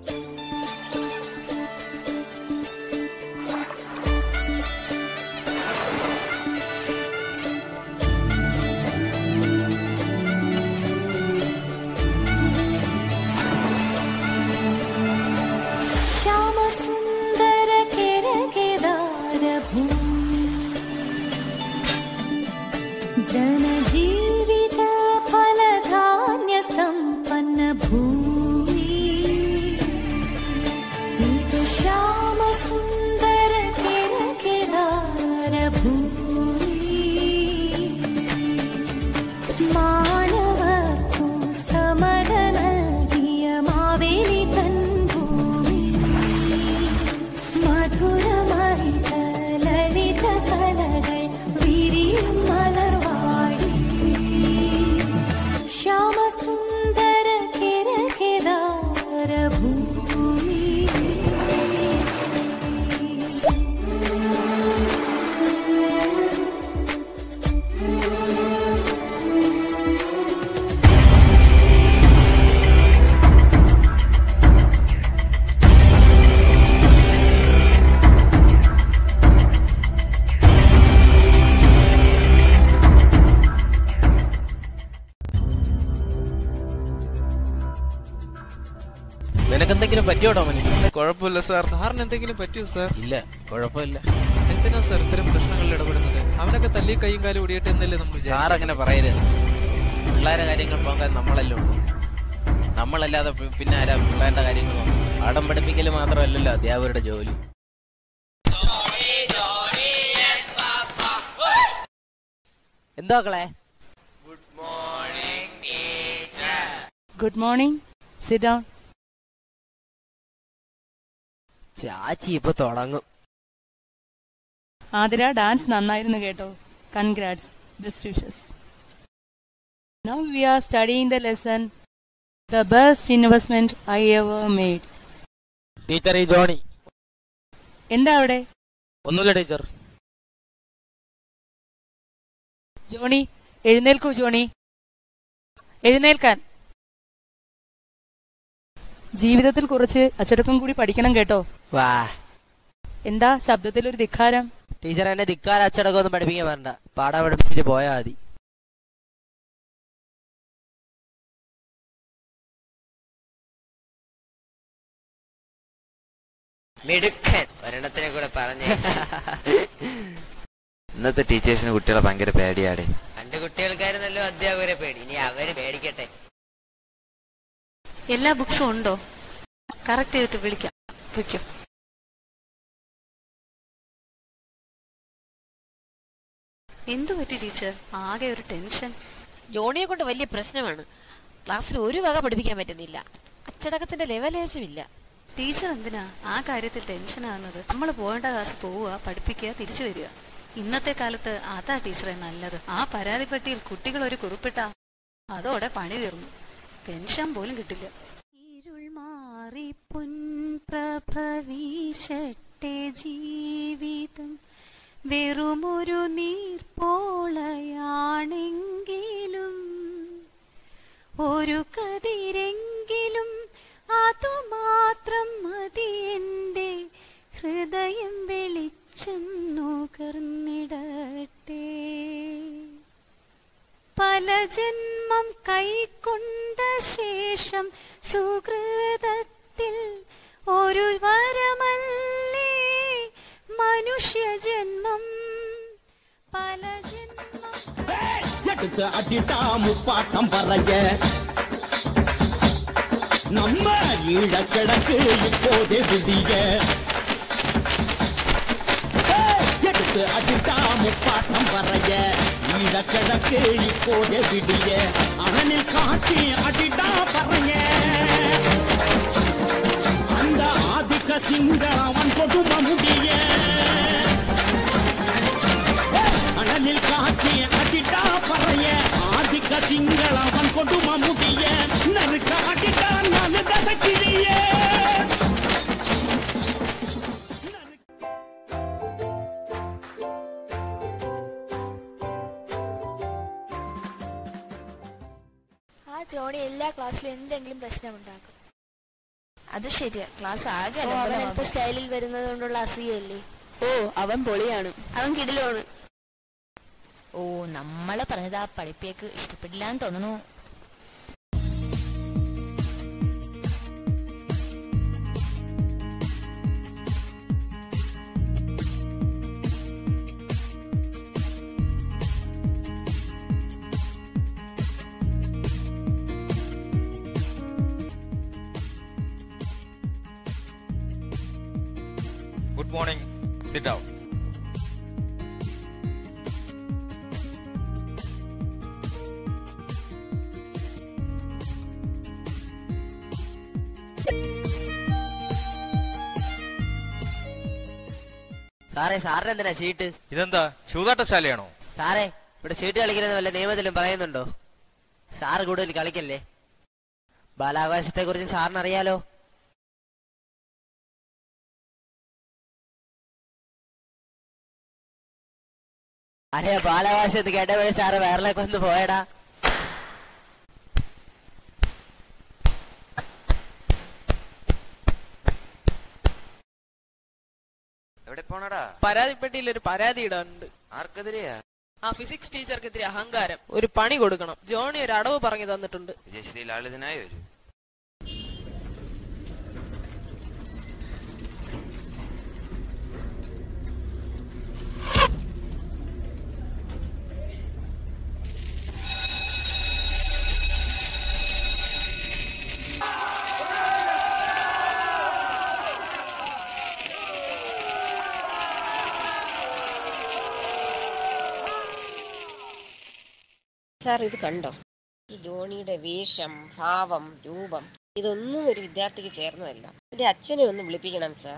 ശ്യാമസുന്ദര കിരകിരാരഭൂമി ജനജീവിത ഫലധാന്യ സമ്പന്ന ഭൂമി ഇത് ശ്യാമസുന്ദര കിരകിരാരഭൂമി മാനവർക്കു സമത നൽകിയ മാവേലി തൻ ഭൂമി മധുരമൈത ലളിത കലകൾ വിരിയും മലർവാടി ശ്യാമസുന്ദര കിരകിരാര ഭൂമി നിനക്കെന്തെങ്കിലും പറ്റിയോ ടോമന് കുഴപ്പമില്ല സാർ സാറിന് എന്തെങ്കിലും പറ്റിയോ സാർ ഇല്ല കുഴപ്പമില്ല എന്തിനാ സാർ ഇത്തരം പ്രശ്നങ്ങളിൽ ഇടപെടുന്നത് അവനൊക്കെ തല്ലി കൈയും കാലും ഒടിയട്ടെ എന്നല്ലേ നമ്മൾ സാർ അങ്ങനെ പറയരുത് പിള്ളേരെ കാര്യങ്ങൾ പോകാൻ നമ്മളല്ലേ ഉള്ളൂ നമ്മളല്ലാതെ പി- പിന്നെ ആരാ പിള്ളേരുടെ കാര്യങ്ങൾ നോക്കും? പാഠം പഠിപ്പിക്കൽ മാത്രമല്ലല്ലോ അധ്യാപകരുടെ ജോലി എന്താ മക്കളെ ഗുഡ് മോർണിംഗ് സിറ്റ് ഡൗൺ ചാച്ചി ഇപ്പൊ തുടങ്ങും ആതിര ഡാൻസ് നന്നായിരുന്നു കേട്ടോ congrats best wishes now we are studying the lesson the best investment I ever made teacher ഈ ജോണി എന്താ അവിടെ ഒന്നുമില്ല ടീച്ചർ ജോണി എഴുന്നേൽക്കൂ ജോണി എഴുന്നേൽക്കാൻ ജീവിതത്തിൽ കുറച്ച് അച്ചടക്കം കൂടി പഠിക്കണം കേട്ടോ വാ എന്താ ശബ്ദത്തിൽ ഒരു ധിക്കാരം ടീച്ചർ എന്നെ ധിക്കാര അച്ചടക്കം ഒന്നും പഠിപ്പിക്കാൻ വരണ്ട പാടാൻ പഠിപ്പിച്ചിട്ട് പോയാ മതി മിടുക്കൻ ഒരെണ്ണത്തിനെ കൂടെ പറഞ്ഞു ഇന്നത്തെ ടീച്ചേഴ്സിന് കുട്ടികളെ ഭയങ്കര പേടിയാടെ പണ്ട് കുട്ടികൾക്കായിരുന്നല്ലോ അധ്യാപകരെ പേടി ഇനി അവര് പേടിക്കട്ടെ എല്ലാ ബുക്സും ഉണ്ടോ കറക്റ്റ് ചെയ്തിട്ട് വിളിക്കാം വയ്ക്കും എന്തു പറ്റി ടീച്ചർ ആകെ ഒരു ടെൻഷൻ ജോണിയെ കൊണ്ട് വലിയ പ്രശ്നമാണ് ക്ലാസ്സിൽ ഒരു വക പഠിപ്പിക്കാൻ പറ്റുന്നില്ല അച്ചടക്കത്തിന്റെ ലെവലേശമില്ല ടീച്ചർ എന്തിനാ ആ കാര്യത്തിൽ ടെൻഷൻ ആകുന്നത് നമ്മൾ പോകേണ്ട ക്ലാസ് പോവുക പഠിപ്പിക്കുക തിരിച്ചു വരിക ഇന്നത്തെ കാലത്ത് അതാ ടീച്ചറെ നല്ലത് ആ പരാതിപ്പെട്ടിയിൽ കുട്ടികൾ ഒരു കുറിപ്പിട്ട അതോടെ പണി തീർന്നു പെൻഷൻ പോലും കിട്ടില്ല ഇരുൾ മാറി പൊൻപ്രഭ വീശട്ടെ ജീവിതം വെറുമൊരു നീർപ്പോളയാണെങ്കിലും ഒരു കതിരെങ്കിലും അതുമാത്രം മതി എന്റെ ഹൃദയം വെളിച്ചം നുകർന്നിടട്ടെ പല ജന്മം കൈക്കൊണ്ട ശേഷം സുഹൃതത്തിൽ ഒരു വരമല്ലേ മനുഷ്യജന്മം പല ജന്മം எடுத்து அடிட்டா முப்பாட்டம் பறைய நம்ம ஈழக்கிழக்கு இப்போதே விடிய ஏய், எடுத்து அடிட்டா முப்பாட்டம் பறைய ஈழக்கிழக்கு இப்போதே விடிய அவனில் காட்டி அடிட்டா பறைய அந்த ஆதிக்க சிங்க அவன் கொடும முடிய அனலில் காட்சி அடிட்டா பறைய ஆதிக்க திங்கள் அவன் கொடும முடிய நறுக்க அடிட்டா நாலு தசக்கிழிய ആ ജോണി എല്ലാ ക്ലാസ്സിലും എന്തെങ്കിലും പ്രശ്നമുണ്ടാക്കും അത് ശരിയാ ക്ലാസ് ആകെ അവൻ അലങ്കോലമാകും. അല്പ സ്റ്റൈലിൽ വരുന്നത് കൊണ്ടുള്ള അസൂയല്ലേ ഓ അവൻ പൊളിയാണ് അവൻ കിടിലാണ് ഓ നമ്മള് പറഞ്ഞത് ആ പഠിപ്പിയേക്ക് ഇഷ്ടപ്പെട്ടില്ല എന്ന് തോന്നുന്നു Good morning. Sit down. സാറേ സാറിന് എന്തിനാ ചീട്ട് ഇതെന്താ ചൂതാട്ടശാലയാണോ സാറേ ഇവിടെ ചീട്ട് കളിക്കുന്നത് വല്ല നിയമത്തിലും പറയുന്നുണ്ടോ സാറ് കൂടുതൽ കളിക്കല്ലേ ബാലാവകാശത്തെ കുറിച്ച് സാറിന് അറിയാലോ അതെ ബാലാവകാശത്ത് കേട്ടപ്പോഴേ സാറ് വയറിലേക്ക് വന്ന് പോയടാ എവിടെ പോണടാ പരാതിപ്പെട്ടിയിൽ ഒരു പരാതി ഇടാനുണ്ട് ആർക്കെതിരെയാ ആ ഫിസിക്സ് ടീച്ചർക്കെതിരെ അഹങ്കാരം ഒരു പണി കൊടുക്കണം ജോണി ഒരു അടവ് പറഞ്ഞു തന്നിട്ടുണ്ട് വിജയശ്രീ ലാളിതനായി വരും സാർ ഇത് കണ്ടോ ഈ ജോണിയുടെ വേഷം ഭാവം രൂപം ഇതൊന്നും ഒരു വിദ്യാർത്ഥിക്ക് ചേർന്നതല്ല എന്റെ അച്ഛനെ ഒന്ന് വിളിപ്പിക്കണം സാർ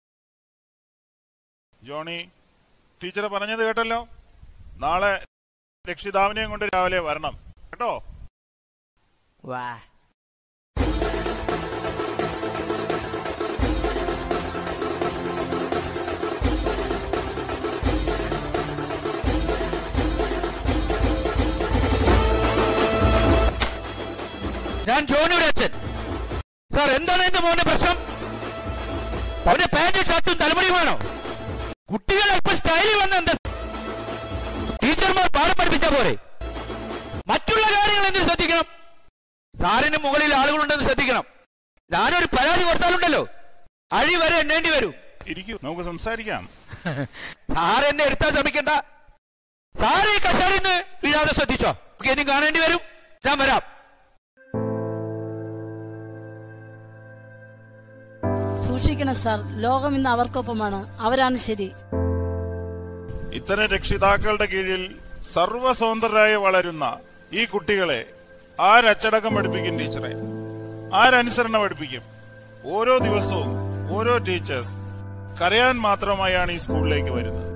ജോണി ടീച്ചർ പറഞ്ഞത് കേട്ടല്ലോ നാളെ രക്ഷിതാവിനെയും കൊണ്ട് രാവിലെ വരണം കേട്ടോ വാ ഞാൻ ജോണിയുടെ അച്ഛൻ സാർ എന്താണ് എന്റെ മോന്റെ പ്രശ്നം അവന്റെ പാന്റും ഷർട്ടും തലമുടിയുമാണോ കുട്ടികൾ അല്പം സ്റ്റൈലിൽ വന്ന എന്താ ടീച്ചർമാർ പാഠം പഠിപ്പിച്ച പോരെ മറ്റുള്ള കാര്യങ്ങൾ എന്തിനു ശ്രദ്ധിക്കണം സാറിന് മുകളിൽ ആളുകളുണ്ടെന്ന് ശ്രദ്ധിക്കണം ഞാനൊരു പരാതി കൊടുത്താലുണ്ടല്ലോ അഴി വരെ എണ്ണേണ്ടി വരും ഇരിക്കൂ നമുക്ക് സംസാരിക്കാം സാർ എന്നെ എടുത്താൻ ശ്രമിക്കണ്ട സാർ ഈ കസാലിൽ നിന്ന് വീഴാതെ ശ്രദ്ധിച്ചോ എനിക്ക് കാണേണ്ടി വരും ഞാൻ വരാം സൂക്ഷിക്കണം സാർ ലോകം ഇന്ന് അവർക്കൊപ്പമാണ് അവരാണ് ശരി ഇത്തരം രക്ഷിതാക്കളുടെ കീഴിൽ സർവസ്വതന്ത്രരായി വളരുന്ന ഈ കുട്ടികളെ ആരച്ചടക്കം പഠിപ്പിക്കും ടീച്ചറെ ആരനുസരണ പഠിപ്പിക്കും ഓരോ ദിവസവും ഓരോ ടീച്ചേഴ്സ് കരയാൻ മാത്രമായാണ് ഈ സ്കൂളിലേക്ക് വരുന്നത്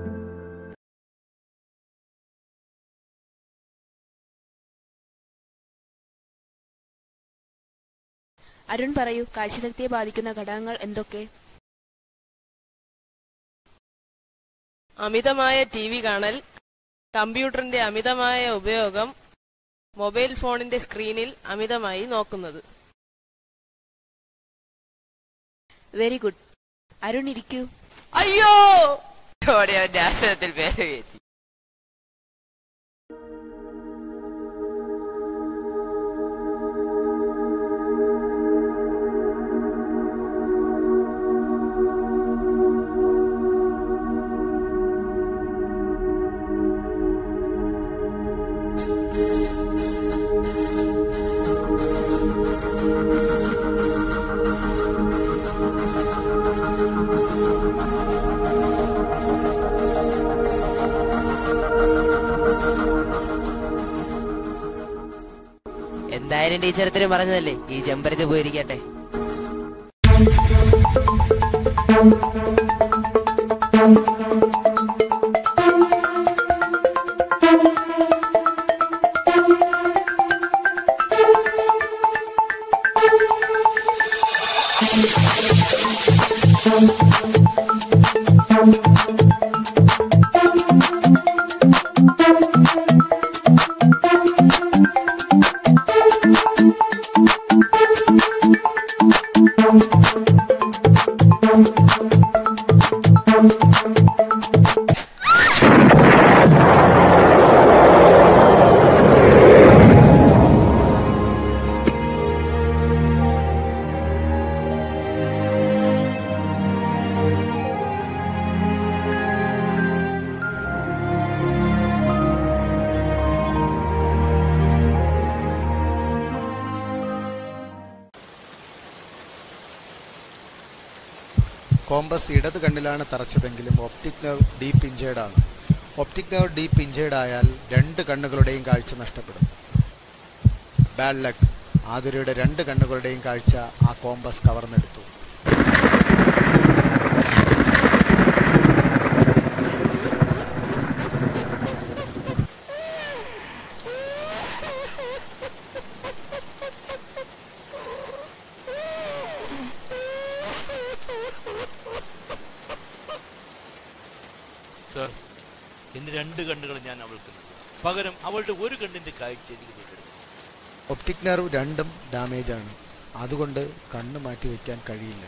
അരുൺ പറയൂ കാഴ്ചശക്തിയെ ബാധിക്കുന്ന ഘടകങ്ങൾ എന്തൊക്കെ അമിതമായ ടി വി കാണൽ കമ്പ്യൂട്ടറിന്റെ അമിതമായ ഉപയോഗം മൊബൈൽ ഫോണിന്റെ സ്ക്രീനിൽ അമിതമായി നോക്കുന്നത് വെരി ഗുഡ് അരുൺ ഇരിക്കൂ അയ്യോ ജോണി അവന്റെ ആശ്രമത്തിൽ പേര് കയറ്റി എന്തായാലും ടീച്ചർ ഇത്രയും പറഞ്ഞതല്ലേ ഈ ചെമ്പരത്ത് പോയിരിക്കട്ടെ Thank you. കോമ്പസ് ഇടത് കണ്ണിലാണ് തറച്ചതെങ്കിലും ഒപ്റ്റിക് നെർവ് ഡീപ്പ് ഇഞ്ചേർഡ് ആണ് ഒപ്റ്റിക് നെർവ് ഡീപ്പ് ഇഞ്ചേർഡ് ആയാൽ രണ്ട് കണ്ണുകളുടെയും കാഴ്ച നഷ്ടപ്പെടും ബാഡ് ലക്ക് ആതുരയുടെ രണ്ട് കണ്ണുകളുടെയും കാഴ്ച ആ കോമ്പസ് കവർന്നെടുത്തു സർ എന്റെ രണ്ട് കണ്ണുകൾ ഞാൻ അവൾക്ക് നൽകും പകരം അവളുടെ ഒരു കണ്ണിന്റെ കാഴ്ച എനിക്ക് വീണ്ടെടുക്കും ഒപ്റ്റിക് നെർവ് രണ്ടും ഡാമേജ് ആണ് അതുകൊണ്ട് കണ്ണ് മാറ്റി വയ്ക്കാൻ കഴിയില്ല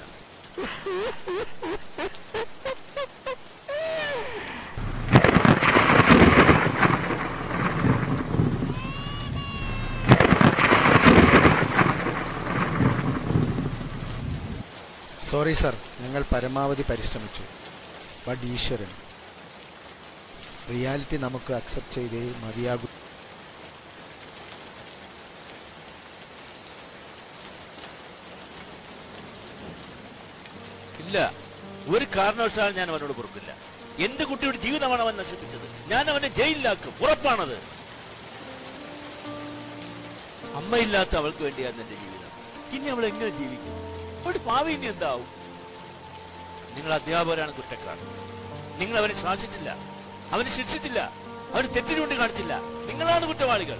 സോറി സർ ഞങ്ങൾ പരമാവധി പരിശ്രമിച്ചു ബട്ട് ഈശ്വരൻ റിയാലിറ്റി നമുക്ക് അക്സെപ്റ്റ് ചെയ്തേ മതിയാകൂ ഇല്ല ഒരു കാരണവശാലും ഞാൻ അവനോട് പൊറുക്കില്ല എന്റെ കുട്ടിയുടെ ജീവിതമാണ് അവൻ നശിപ്പിച്ചത് ഞാൻ അവനെ ജയിലിലാക്കും ഉറപ്പാണത് അമ്മയില്ലാത്ത അവൾക്ക് വേണ്ടിയായിരുന്നു എന്റെ ജീവിതം ഇനി അവൾ എങ്ങനെ ജീവിക്കും അവളുടെ ഭാവി ഇനി എന്താവും നിങ്ങൾ അധ്യാപകരാണ് കുറ്റക്കാർ നിങ്ങൾ അവനെ ശാസിച്ചില്ല അവനെ ശിക്ഷിച്ചില്ല അവന് തെറ്റിനുകൊണ്ട് കാണിച്ചില്ല നിങ്ങളാണ് കുറ്റവാളികൾ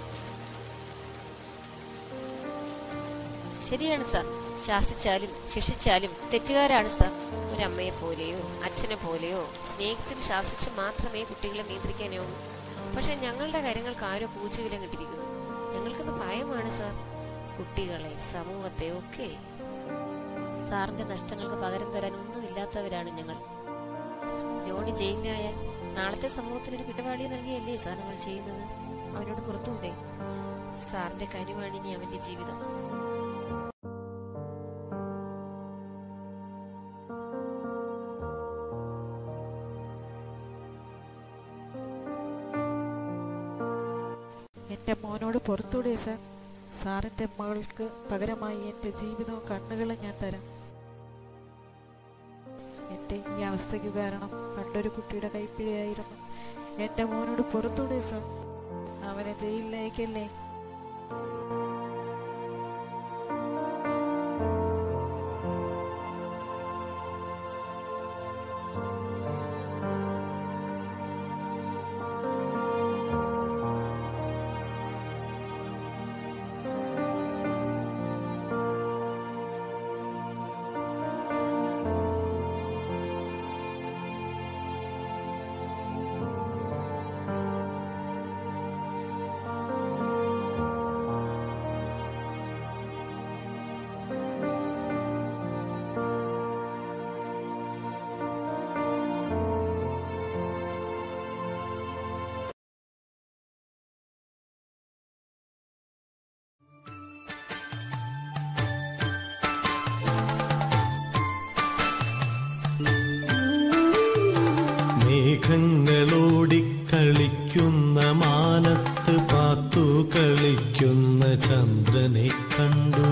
ശരിയാണ് സാർ ശാസിച്ചാലും ശിക്ഷിച്ചാലും തെറ്റുകാരാണ് സാർ ഒരമ്മയെ പോലെയോ അച്ഛനെ പോലെയോ സ്നേഹിച്ചും ശാസിച്ചും മാത്രമേ കുട്ടികളെ നിയന്ത്രിക്കാനാവൂ പക്ഷെ ഞങ്ങളുടെ കാര്യങ്ങൾക്ക് ആരോ പൂച്ചവിലം കിട്ടിയിരിക്കുന്നു ഞങ്ങൾക്കത് ഭയമാണ് സാർ കുട്ടികളെ സമൂഹത്തെ ഒക്കെ സാറിന്റെ നഷ്ടങ്ങൾക്ക് പകരം തരാൻ ഒന്നുമില്ലാത്തവരാണ് ഞങ്ങൾ ജോണി ജയിലിലായാൽ നാളത്തെ സമൂഹത്തിന് ഒരു കുറ്റവാളിയെ നൽകിയല്ലേ സാർ നമ്മൾ ചെയ്യുന്നത് അവനോട് പുറത്തുകൂടെ സാറിന്റെ കാര്യമാണ് ഇനി അവന്റെ ജീവിതം എന്റെ മോനോട് പുറത്തൂടെ സാർ സാറിന്റെ മകൾക്ക് പകരമായി എന്റെ ജീവിതവും കണ്ണുകളും ഞാൻ തരാം എന്റെ ഈ അവസ്ഥയ്ക്ക് കാരണം പണ്ടൊരു കുട്ടിയുടെ കൈപ്പിഴയായിരുന്നു എന്റെ മോനോട് പുറത്തൂടെ സാർ അവനെ ജയിലിലേക്കല്ലേ മേഘങ്ങളോടിക്കളിക്കുന്ന മാനത്ത് പാത്തു കളിക്കുന്ന ചന്ദ്രനെ കണ്ടു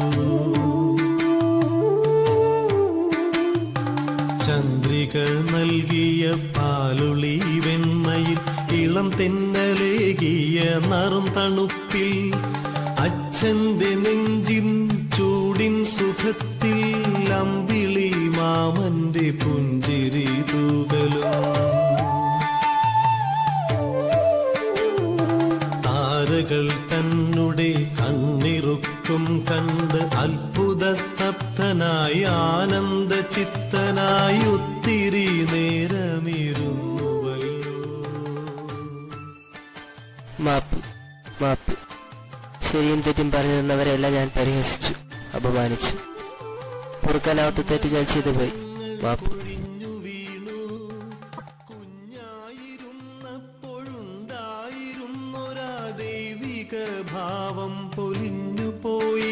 ചന്ദ്രികൾ നൽകിയ പാലുളി വെണ്മയിൽ ഇളം തെന്നലേകിയ നറും തണുപ്പിൽ അച്ഛന്റെ നെഞ്ചിൻ ചൂടിൻ സുഖത്തിൽ അമ്പിളി മാമന്റെ പുഞ്ചിരി തൂകലും താരകൾ തന്നുടെ കണ്ണിറുക്കും കണ്ട് അത്ഭുത സ്തബ്ധനായി ആനന്ദ ചിത്തനായി ഒത്തിരി നേരമിരുന്നുവല്ലോ മാപ്പ് മാപ്പ് ശരിയും തെറ്റും പറഞ്ഞു തന്നവരെല്ലാം ഞാൻ പരിഹസിച്ചു അപമാനിച്ചു പൊറുക്കാനാവാത്ത തെറ്റ് ഞാൻ ചെയ്തു പോയി മാപ്പ് ഒരാ ദൈവിക ഭാവം പൊലിഞ്ഞു പോയി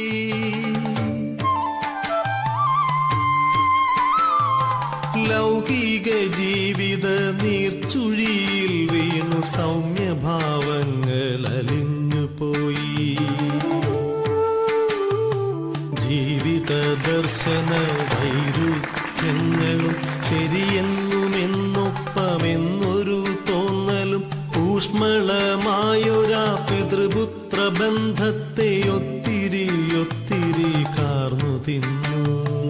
ലൗകിക ജീവിത നീർച്ചുഴിയിൽ വീണു സൗമ്യഭാവങ്ങൾ അലിഞ്ഞു പോയി ജീവിത ദർശന വൈരുദ്ധ്യങ്ങളും ശരിയെന്നുമെന്നൊപ്പമെന്നൊരു തോന്നലും ഊഷ്മളമായൊരാ പിതൃപുത്ര ബന്ധത്തെ ഒത്തിരി ഒത്തിരി കാർന്നു തിന്നു